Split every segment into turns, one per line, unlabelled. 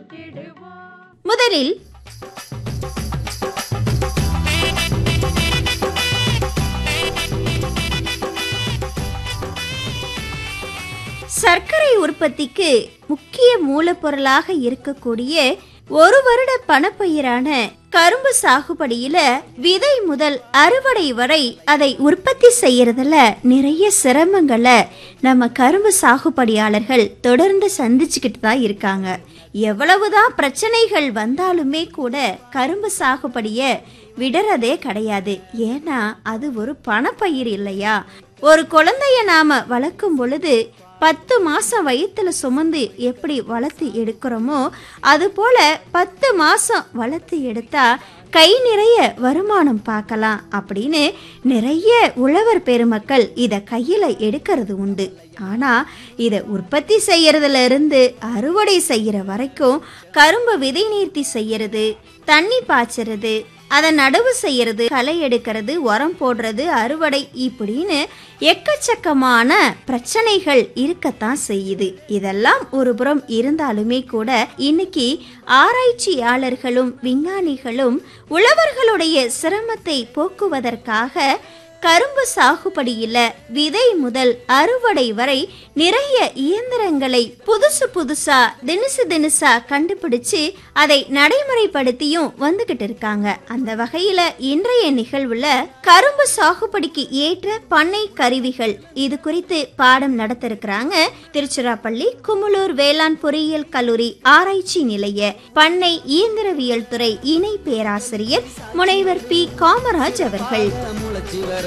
முதலில் சர்க்கரை உற்பத்திக்கு முக்கிய மூலப்பொருளாக இருக்கக்கூடிய ஒரு வருட பணப்பயிரான கரும்பு சாகுபடியில விதை முதல் அறுவடை வரை அதை உற்பத்தி செய்யறதுல நிறைய சிரமங்களை நம்ம கரும்பு சாகுபடியாளர்கள் தொடர்ந்து சந்திச்சுக்கிட்டு தான் இருக்காங்க எவ்வளவுதான் பிரச்சனைகள் வந்தாலுமே கூட கரும்பு சாகுபடிய விடுறதே கிடையாது ஏன்னா அது ஒரு பணப்பயிர் இல்லையா ஒரு குழந்தைய நாம வளர்க்கும் பொழுது பத்து மாசம் வயிற்றுல சுமந்து எப்படி வளர்த்து எடுக்கிறோமோ அது போல பத்து மாசம் வளர்த்து எடுத்தா கை நிறைய வருமானம் பார்க்கலாம் அப்படின்னு நிறைய உழவர் பெருமக்கள் இதை கையில் எடுக்கிறது உண்டு ஆனால் இதை உற்பத்தி செய்யறதுல இருந்து அறுவடை செய்யற வரைக்கும் கரும்பு விதை நீர்த்தி செய்யறது தண்ணி பாய்ச்சறது அதை நடவு செய்யறது களை எடுக்கிறது உரம் போடுறது அறுவடை இப்படின்னு எக்கச்சக்கமான பிரச்சனைகள் இருக்கத்தான் செய்யுது இதெல்லாம் ஒரு புறம் இருந்தாலுமே கூட இன்னைக்கு ஆராய்ச்சியாளர்களும் விஞ்ஞானிகளும் உழவர்களுடைய சிரமத்தை போக்குவதற்காக கரும்பு சாகுபடியில விதை முதல் அறுவடை வரை நிறைய இயந்திரங்களை புதுசு புதுசா தினுசு தினுசா கண்டுபிடிச்சு அதை நடைமுறைப்படுத்தியும் வந்துகிட்டு இருக்காங்க அந்த வகையில இன்றைய நிகழ்வுல கரும்பு சாகுபடிக்கு ஏற்ற பண்ணை கருவிகள் இது குறித்து பாடம் நடத்த இருக்கிறாங்க திருச்சிராப்பள்ளி குமுளூர் வேளாண் பொறியியல் கல்லூரி ஆராய்ச்சி நிலைய பண்ணை இயந்திரவியல் துறை இணை பேராசிரியர் முனைவர் பி காமராஜ் அவர்கள்
முளைச்சி வர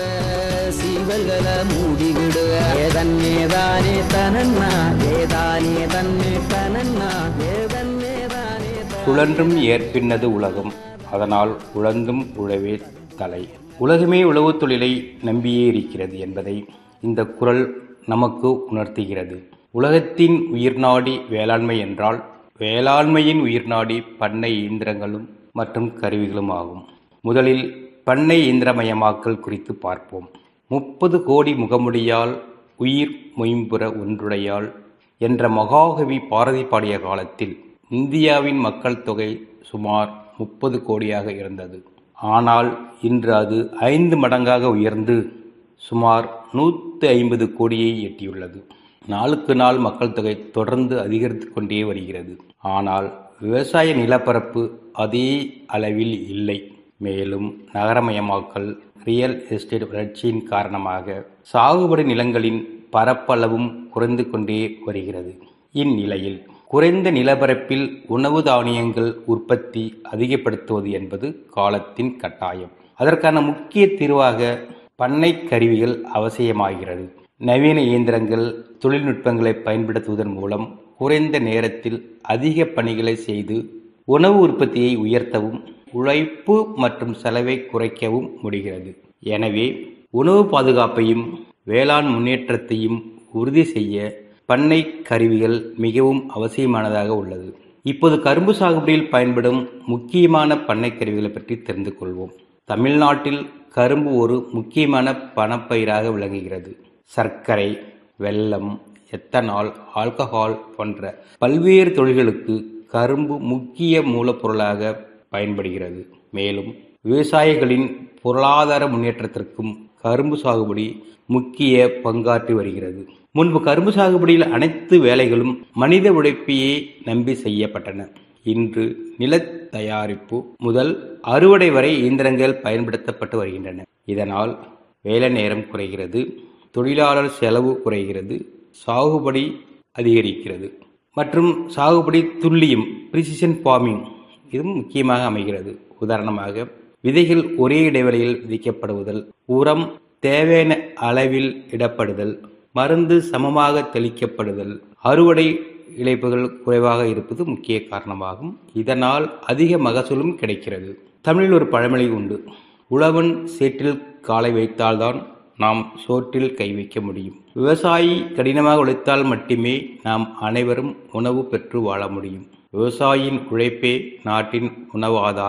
சீவல்களை மூடிவிடுவ ஏதன்னே தானே தனன்னா ஏதானே தன்னே தனன்னா ஏதன்னே தானே
சுழன்றும் ஏற்பின்னது உலகம் அதனால் உழந்தும் உழவே தலை உலகமே உழவுத் தொழிலை நம்பியே இருக்கிறது என்பதை இந்த குறள் நமக்கு உணர்த்துகிறது உலகத்தின் உயிர்நாடி வேளாண்மை என்றால் வேளாண்மையின் உயிர்நாடி பண்ணை இயந்திரங்களும் மற்றும் கருவிகளும் ஆகும் முதலில் பண்ணை இயந்திரமயமாக்கல் குறித்து பார்ப்போம் முப்பது கோடி முகமுடியால் உயிர் மொயம்புற ஒன்றுடையாள் என்ற மகாகவி பாரதி பாடிய காலத்தில் இந்தியாவின் மக்கள் தொகை சுமார் முப்பது கோடியாக இருந்தது ஆனால் இன்று அது ஐந்து மடங்காக உயர்ந்து சுமார் நூற்றி ஐம்பது கோடியை எட்டியுள்ளது நாளுக்கு நாள் மக்கள் தொகை தொடர்ந்து அதிகரித்து கொண்டே வருகிறது ஆனால் விவசாய நிலப்பரப்பு அதே அளவில் இல்லை மேலும் நகரமயமாக்கல் ரியல் எஸ்டேட் வளர்ச்சியின் காரணமாக சாகுபடி நிலங்களின் பரப்பளவும் குறைந்து கொண்டே வருகிறது இந்நிலையில் குறைந்த நிலப்பரப்பில் உணவு தானியங்கள் உற்பத்தி அதிகப்படுத்துவது என்பது காலத்தின் கட்டாயம் அதற்கான முக்கிய தீர்வாக பண்ணை கருவிகள் அவசியமாகிறது நவீன இயந்திரங்கள் தொழில்நுட்பங்களை பயன்படுத்துவதன் மூலம் குறைந்த நேரத்தில் அதிக பணிகளை செய்து உணவு உற்பத்தியை உயர்த்தவும் உழைப்பு மற்றும் செலவை குறைக்கவும் முடிகிறது எனவே உணவு பாதுகாப்பையும் வேளாண் முன்னேற்றத்தையும் உறுதி செய்ய பண்ணை கருவிகள் மிகவும் அவசியமானதாக உள்ளது இப்போது கரும்பு சாகுபடியில் பயன்படும் முக்கியமான பண்ணை கருவிகளை பற்றி தெரிந்து கொள்வோம் தமிழ்நாட்டில் கரும்பு ஒரு முக்கியமான பணப்பயிராக விளங்குகிறது சர்க்கரை வெல்லம் எத்தனால் ஆல்கஹால் போன்ற பல்வேறு தொழில்களுக்கு கரும்பு முக்கிய மூலப்பொருளாக பயன்படுகிறது மேலும் விவசாயிகளின் பொருளாதார முன்னேற்றத்திற்கும் கரும்பு சாகுபடி முக்கிய பங்காற்றி வருகிறது முன்பு கரும்பு சாகுபடியில் அனைத்து வேலைகளும் மனித உழைப்பையே நம்பி செய்யப்பட்டன இன்று நில தயாரிப்பு முதல் அறுவடை வரை இயந்திரங்கள் பயன்படுத்தப்பட்டு வருகின்றன இதனால் வேலை நேரம் குறைகிறது தொழிலாளர் செலவு குறைகிறது சாகுபடி அதிகரிக்கிறது மற்றும் சாகுபடி துல்லியம் ப்ரிசிஷன் ஃபார்மிங் இதுவும் முக்கியமாக அமைகிறது உதாரணமாக விதைகள் ஒரே இடைவெளியில் விதிக்கப்படுவதல் உரம் தேவையான அளவில் இடப்படுதல் மருந்து சமமாக தெளிக்கப்படுதல் அறுவடை இழைப்புகள் குறைவாக இருப்பது முக்கிய காரணமாகும் இதனால் அதிக மகசூலும் கிடைக்கிறது தமிழில் ஒரு பழமொழி உண்டு உழவன் சேற்றில் காலை வைத்தால்தான் நாம் சோற்றில் கை வைக்க முடியும் விவசாயி கடினமாக உழைத்தால் மட்டுமே நாம் அனைவரும் உணவு பெற்று வாழ முடியும் விவசாயியின் உழைப்பே நாட்டின் உணவு ஆதாரம்